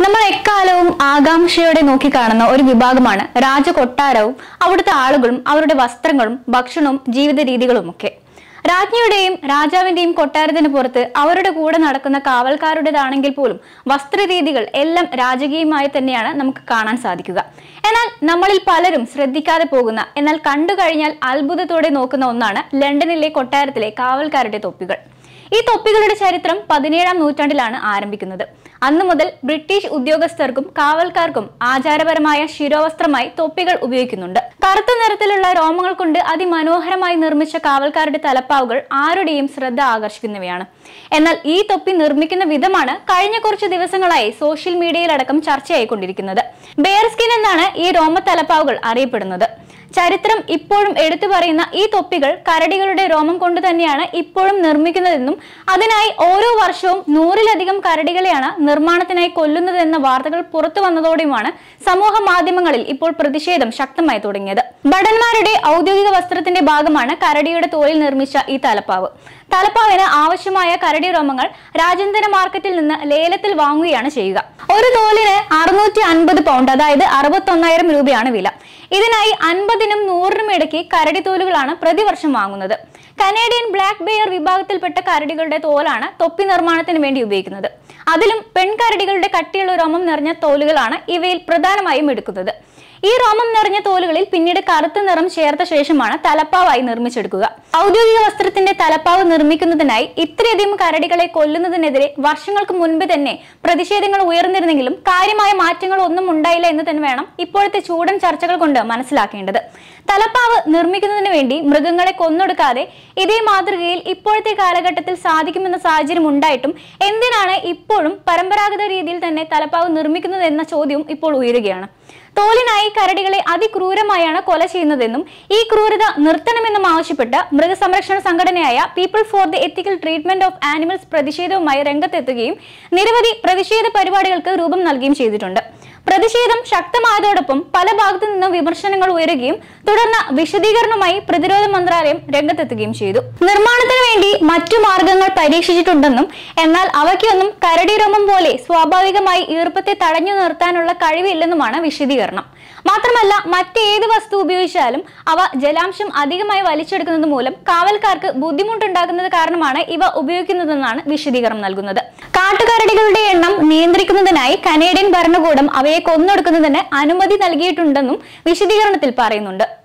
നമ്മൾ എക്കാലവും ആകാംക്ഷയോടെ നോക്കിക്കാണുന്ന ഒരു വിഭാഗമാണ് രാജകൊട്ടാരവും അവിടുത്തെ ആളുകളും അവരുടെ വസ്ത്രങ്ങളും ഭക്ഷണവും ജീവിത രീതികളും ഒക്കെ രാജ്ഞിയുടെയും രാജാവിന്റെയും കൊട്ടാരത്തിന് പുറത്ത് അവരുടെ കൂടെ നടക്കുന്ന കാവൽക്കാരുടേതാണെങ്കിൽ പോലും വസ്ത്രരീതികൾ എല്ലാം രാജകീയമായി തന്നെയാണ് നമുക്ക് കാണാൻ സാധിക്കുക എന്നാൽ നമ്മളിൽ പലരും ശ്രദ്ധിക്കാതെ പോകുന്ന എന്നാൽ കണ്ടു കഴിഞ്ഞാൽ അത്ഭുതത്തോടെ നോക്കുന്ന ഒന്നാണ് ലണ്ടനിലെ കൊട്ടാരത്തിലെ കാവൽക്കാരുടെ തൊപ്പികൾ ഈ തൊപ്പികളുടെ ചരിത്രം പതിനേഴാം നൂറ്റാണ്ടിലാണ് ആരംഭിക്കുന്നത് അന്നു മുതൽ ബ്രിട്ടീഷ് ഉദ്യോഗസ്ഥർക്കും കാവൽക്കാർക്കും ആചാരപരമായ ശിരോവസ്ത്രമായി തൊപ്പികൾ ഉപയോഗിക്കുന്നുണ്ട് കറുത്ത നിറത്തിലുള്ള രോമങ്ങൾ കൊണ്ട് അതിമനോഹരമായി നിർമ്മിച്ച കാവൽക്കാരുടെ തലപ്പാവുകൾ ആരുടെയും ശ്രദ്ധ ആകർഷിക്കുന്നവയാണ് എന്നാൽ ഈ തൊപ്പി നിർമ്മിക്കുന്ന വിധമാണ് കഴിഞ്ഞ കുറച്ച് ദിവസങ്ങളായി സോഷ്യൽ മീഡിയയിലടക്കം ചർച്ചയായിക്കൊണ്ടിരിക്കുന്നത് ബെയർ സ്കിൻ എന്നാണ് ഈ രോമ തലപ്പാവുകൾ അറിയപ്പെടുന്നത് ചരിത്രം ഇപ്പോഴും എടുത്തു പറയുന്ന ഈ തൊപ്പികൾ കരടികളുടെ രോമം കൊണ്ട് തന്നെയാണ് ഇപ്പോഴും നിർമ്മിക്കുന്നതെന്നും അതിനായി ഓരോ വർഷവും നൂറിലധികം കരടികളെയാണ് നിർമ്മാണത്തിനായി കൊല്ലുന്നതെന്ന വാർത്തകൾ പുറത്തു വന്നതോടെയുമാണ് സമൂഹ മാധ്യമങ്ങളിൽ ഇപ്പോൾ പ്രതിഷേധം ശക്തമായി തുടങ്ങിയത് ഭടന്മാരുടെ ഔദ്യോഗിക വസ്ത്രത്തിന്റെ ഭാഗമാണ് കരടിയുടെ തോലിൽ നിർമ്മിച്ച ഈ തലപ്പാവ് തലപ്പാവിന് ആവശ്യമായ കരടി രോമങ്ങൾ രാജ്യാന്തര മാർക്കറ്റിൽ നിന്ന് ലേലത്തിൽ വാങ്ങുകയാണ് ചെയ്യുക ഒരു തോലിന് അറുന്നൂറ്റി അൻപത് പൗണ്ട് അതായത് അറുപത്തൊന്നായിരം രൂപയാണ് വില ഇതിനായി അൻപതിനും നൂറിനും ഇടയ്ക്ക് കരടി തോലുകളാണ് പ്രതിവർഷം വാങ്ങുന്നത് കനേഡിയൻ ബ്ലാക്ക് ബെയർ വിഭാഗത്തിൽപ്പെട്ട കരടികളുടെ തോലാണ് തൊപ്പി നിർമ്മാണത്തിന് വേണ്ടി ഉപയോഗിക്കുന്നത് അതിലും പെൺകരടികളുടെ കട്ടിയുള്ള രോമം നിറഞ്ഞ തോലുകളാണ് ഇവയിൽ പ്രധാനമായും എടുക്കുന്നത് ഈ രോമം നിറഞ്ഞ തോലുകളിൽ പിന്നീട് കറുത്ത നിറം ചേർത്ത ശേഷമാണ് തലപ്പാവായി നിർമ്മിച്ചെടുക്കുക ഔദ്യോഗിക വസ്ത്രത്തിന്റെ തലപ്പാവ് നിർമ്മിക്കുന്നതിനായി ഇത്രയധികം കരടികളെ കൊല്ലുന്നതിനെതിരെ വർഷങ്ങൾക്ക് മുൻപ് തന്നെ പ്രതിഷേധങ്ങൾ ഉയർന്നിരുന്നെങ്കിലും കാര്യമായ മാറ്റങ്ങൾ ഒന്നും ഉണ്ടായില്ല എന്ന് തന്നെ വേണം ഇപ്പോഴത്തെ ചൂടൻ ചർച്ചകൾ കൊണ്ട് മനസ്സിലാക്കേണ്ടത് തലപ്പാവ് നിർമ്മിക്കുന്നതിന് വേണ്ടി മൃഗങ്ങളെ കൊന്നൊടുക്കാതെ ഇതേ മാതൃകയിൽ ഇപ്പോഴത്തെ കാലഘട്ടത്തിൽ സാധിക്കുമെന്ന സാഹചര്യം ഉണ്ടായിട്ടും എന്തിനാണ് ഇപ്പോഴും പരമ്പരാഗത രീതിയിൽ തന്നെ തലപ്പാവ് നിർമ്മിക്കുന്നത് എന്ന ചോദ്യവും ഇപ്പോൾ ഉയരുകയാണ് തോലിനായി കരടികളെ അതിക്രൂരമായാണ് കൊല ചെയ്യുന്നതെന്നും ഈ ക്രൂരത നിർത്തണമെന്നും ആവശ്യപ്പെട്ട് മൃഗസംരക്ഷണ സംഘടനയായ people for the ethical treatment of animals പ്രതിഷേധവുമായി രംഗത്തെത്തുകയും നിരവധി പ്രതിഷേധ പരിപാടികൾക്ക് രൂപം നൽകുകയും ചെയ്തിട്ടുണ്ട് പ്രതിഷേധം ശക്തമായതോടൊപ്പം പല ഭാഗത്തു നിന്നും വിമർശനങ്ങൾ ഉയരുകയും തുടർന്ന് വിശദീകരണവുമായി പ്രതിരോധ മന്ത്രാലയം രംഗത്തെത്തുകയും ചെയ്തു നിർമ്മാണത്തിന് വേണ്ടി മറ്റു മാർഗങ്ങൾ പരീക്ഷിച്ചിട്ടുണ്ടെന്നും എന്നാൽ അവയ്ക്കൊന്നും കരടി രോമം പോലെ സ്വാഭാവികമായി ഈർപ്പത്തെ തടഞ്ഞു നിർത്താനുള്ള കഴിവില്ലെന്നുമാണ് വിശദീകരണം മാത്രമല്ല മറ്റേത് വസ്തു ഉപയോഗിച്ചാലും അവ ജലാംശം അധികമായി വലിച്ചെടുക്കുന്നത് മൂലം കാവൽക്കാർക്ക് ബുദ്ധിമുട്ടുണ്ടാകുന്നത് കാരണമാണ് ഇവ ഉപയോഗിക്കുന്നതെന്നാണ് വിശദീകരണം നൽകുന്നത് കാട്ടുകരടികളുടെ എണ്ണം നിയന്ത്രിക്കുന്നതിനായി കനേഡിയൻ ഭരണകൂടം അവയെ കൊന്നൊടുക്കുന്നതിന് അനുമതി നൽകിയിട്ടുണ്ടെന്നും വിശദീകരണത്തിൽ പറയുന്നുണ്ട്